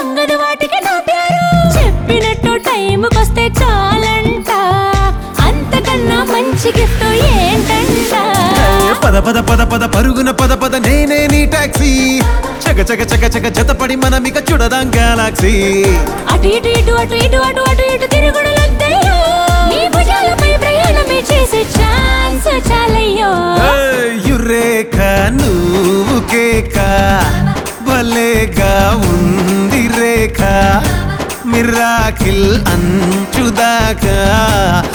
లొంగదు వాటికి నా ప్యారు చెప్పినట్టు టైంకొస్తే చాలంట అంతకన్నా మంచి గిఫ్ట్ ఏంటంట పద పద పద పద పరుగున పద పద నేనే నీ టాక్సీ చక చక చక చక జతపడి మనమిక చూడదాం గెలాక్సీ అటు ఇటు ఇటు అటు ఇటు అటు అటు ఇటు తిరుగుడులొద్దయ్యో నీ భుజాలపై ప్రయాణమే చేసే ఛాన్స్ చాలయ్యో యురేఖ నువ్వు కేక భలేగా ఉంది రేఖ మిరాకిల్ అంచుదాకా